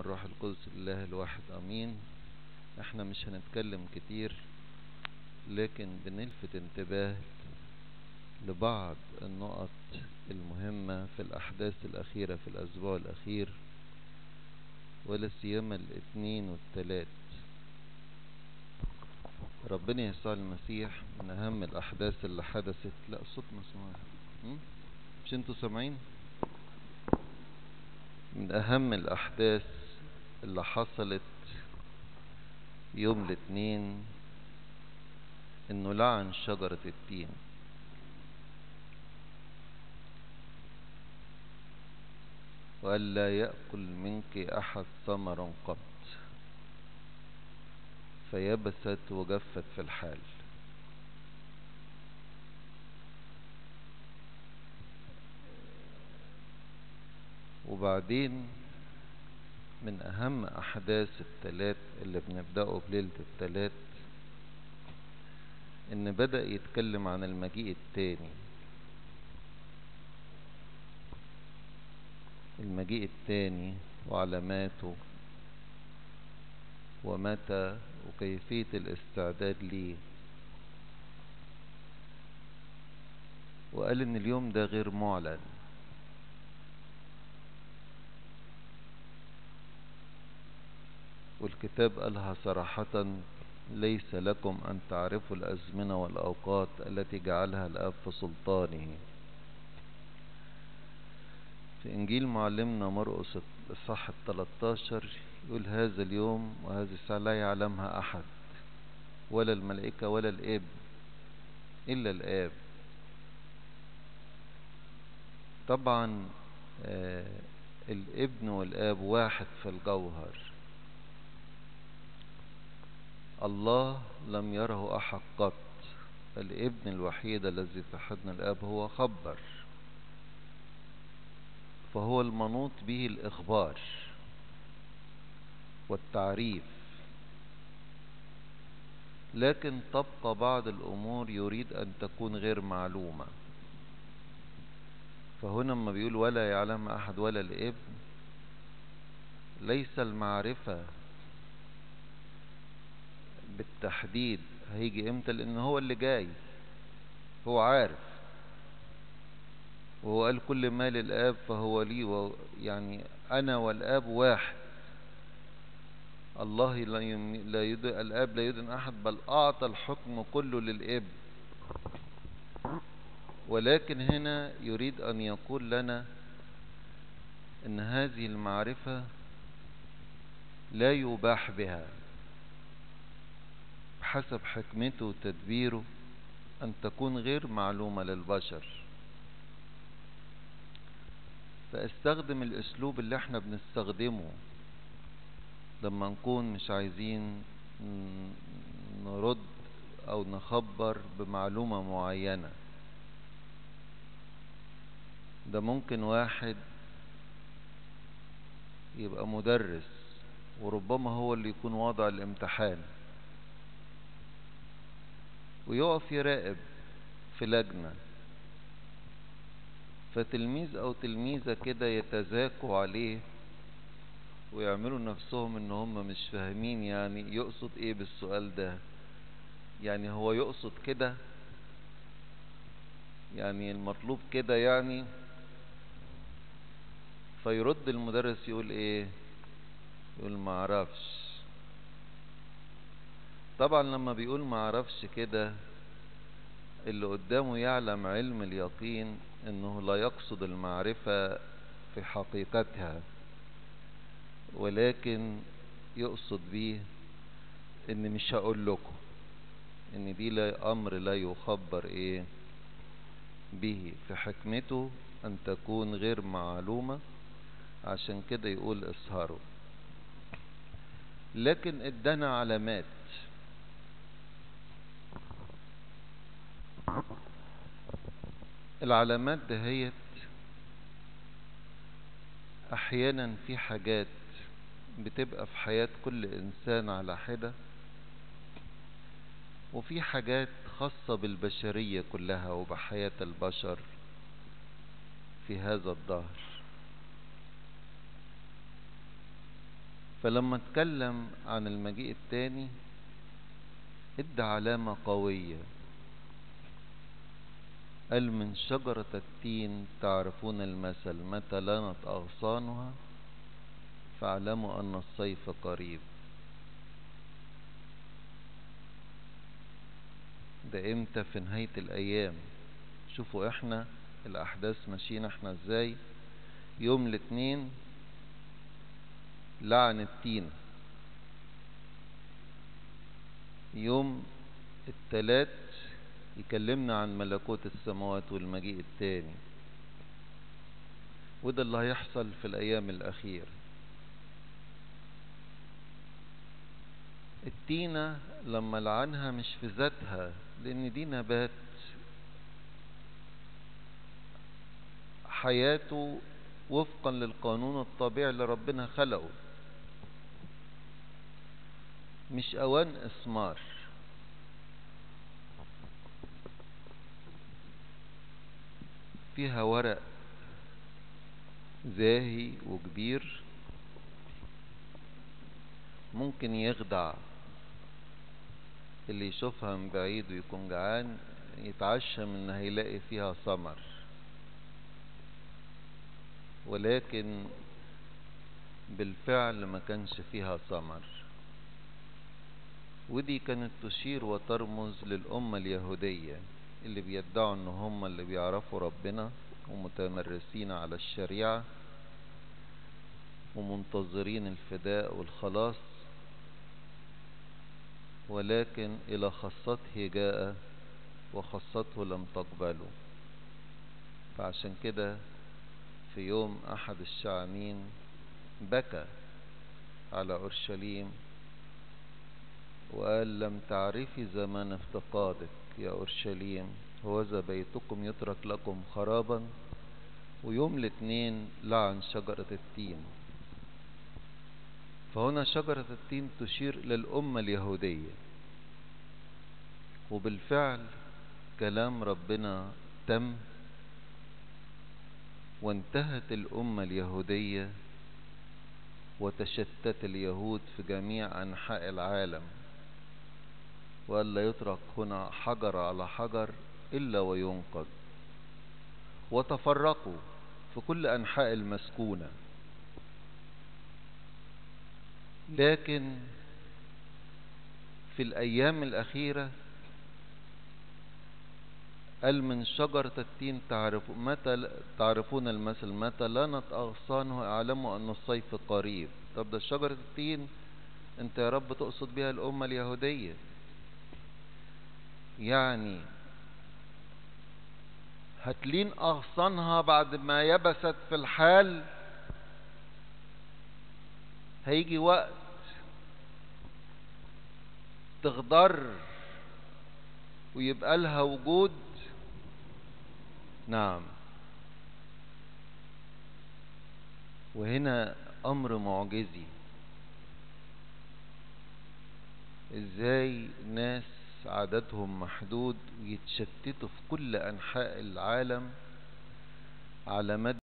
والروح القدس الله الواحد امين احنا مش هنتكلم كتير لكن بنلفت انتباه لبعض النقط المهمة في الأحداث الأخيرة في الأسبوع الأخير ولا سيما الاثنين والتلات ربنا يسوع المسيح من أهم الأحداث اللي حدثت لا الصوت مسموع مش انتوا سامعين من أهم الأحداث اللي حصلت يوم الاثنين انه لعن شجرة التين وقال لا يأكل منك أحد ثمر قط فيبست وجفت في الحال وبعدين من أهم أحداث التلات اللي بنبدأه بليلة التلات إن بدأ يتكلم عن المجيء التاني المجيء التاني وعلاماته ومتى وكيفية الاستعداد ليه وقال ان اليوم ده غير معلن والكتاب قالها صراحة ليس لكم أن تعرفوا الأزمنة والأوقات التي جعلها الآب في سلطانه في إنجيل معلمنا مرقس الصح التلتاشر يقول هذا اليوم وهذه الساعة لا يعلمها أحد ولا الملائكة ولا الآب إلا الآب طبعا آه الابن والآب واحد في الجوهر الله لم يره أحد قط الابن الوحيد الذي اتحدنا الآب هو خبر فهو المنوط به الإخبار والتعريف لكن تبقى بعض الأمور يريد أن تكون غير معلومة فهنا لما بيقول ولا يعلم أحد ولا الابن ليس المعرفة بالتحديد هيجي امتى لان هو اللي جاي هو عارف وهو قال كل ما للاب فهو لي و يعني انا والاب واحد الله لا يم... لا يد... الاب لا يدن احد بل اعطى الحكم كله للاب ولكن هنا يريد ان يقول لنا ان هذه المعرفه لا يباح بها حسب حكمته وتدبيره أن تكون غير معلومة للبشر فاستخدم الأسلوب اللي احنا بنستخدمه لما نكون مش عايزين نرد أو نخبر بمعلومة معينة ده ممكن واحد يبقى مدرس وربما هو اللي يكون واضع الامتحان ويقف يراقب في لجنة فتلميذ او تلميذة كده يتزاكوا عليه ويعملوا نفسهم ان هم مش فاهمين يعني يقصد ايه بالسؤال ده يعني هو يقصد كده يعني المطلوب كده يعني فيرد المدرس يقول ايه يقول ما اعرفش طبعا لما بيقول ما عرفش كده اللي قدامه يعلم علم اليقين انه لا يقصد المعرفة في حقيقتها ولكن يقصد بيه ان مش هقول لكم ان دي لا امر لا يخبر ايه به في حكمته ان تكون غير معلومة عشان كده يقول اسهروا لكن ادانا علامات العلامات دهيت احيانا في حاجات بتبقى في حياة كل انسان على حدة وفي حاجات خاصة بالبشرية كلها وبحياة البشر في هذا الظهر فلما اتكلم عن المجيء التاني ادى علامة قوية قال من شجرة التين تعرفون المثل متى لانت أغصانها فاعلموا أن الصيف قريب ده امتى في نهاية الأيام شوفوا احنا الأحداث ماشيين احنا ازاي يوم الاثنين لعن التين يوم التلات يكلمنا عن ملكوت السماوات والمجيء التاني وده اللي هيحصل في الأيام الأخيرة التينة لما لعنها مش في ذاتها لأن دي نبات حياته وفقا للقانون الطبيعي اللي ربنا خلقه مش أوان إثمار فيها ورق زاهي وكبير ممكن يخدع اللي يشوفها من بعيد ويكون جعان يتعشى من ان هيلاقي فيها ثمر ولكن بالفعل ما كانش فيها ثمر ودي كانت تشير وترمز للأمة اليهودية اللي بيدعوا ان هم اللي بيعرفوا ربنا ومتمرسين على الشريعة ومنتظرين الفداء والخلاص ولكن إلى خاصته جاء وخاصته لم تقبله فعشان كده في يوم أحد الشعامين بكى على أورشليم وقال لم تعرفي زمان افتقادك يا أورشليم هوذا بيتكم يترك لكم خرابا ويوم الاثنين لعن شجرة التين فهنا شجرة التين تشير للأمة اليهودية وبالفعل كلام ربنا تم وانتهت الأمة اليهودية وتشتت اليهود في جميع أنحاء العالم وألا يترك هنا حجر على حجر إلا وينقض وتفرقوا في كل أنحاء المسكونة لكن في الأيام الأخيرة قال من شجرة التين تعرف متى تعرفون المثل متى لانت أغصانه اعلموا أن الصيف قريب طب ده شجرة التين انت يا رب تقصد بها الأمة اليهودية يعني هتلين أغصانها بعد ما يبست في الحال هيجي وقت تغدر ويبقى لها وجود نعم وهنا امر معجزي ازاي ناس عددهم محدود ويتشتتوا في كل انحاء العالم على مدى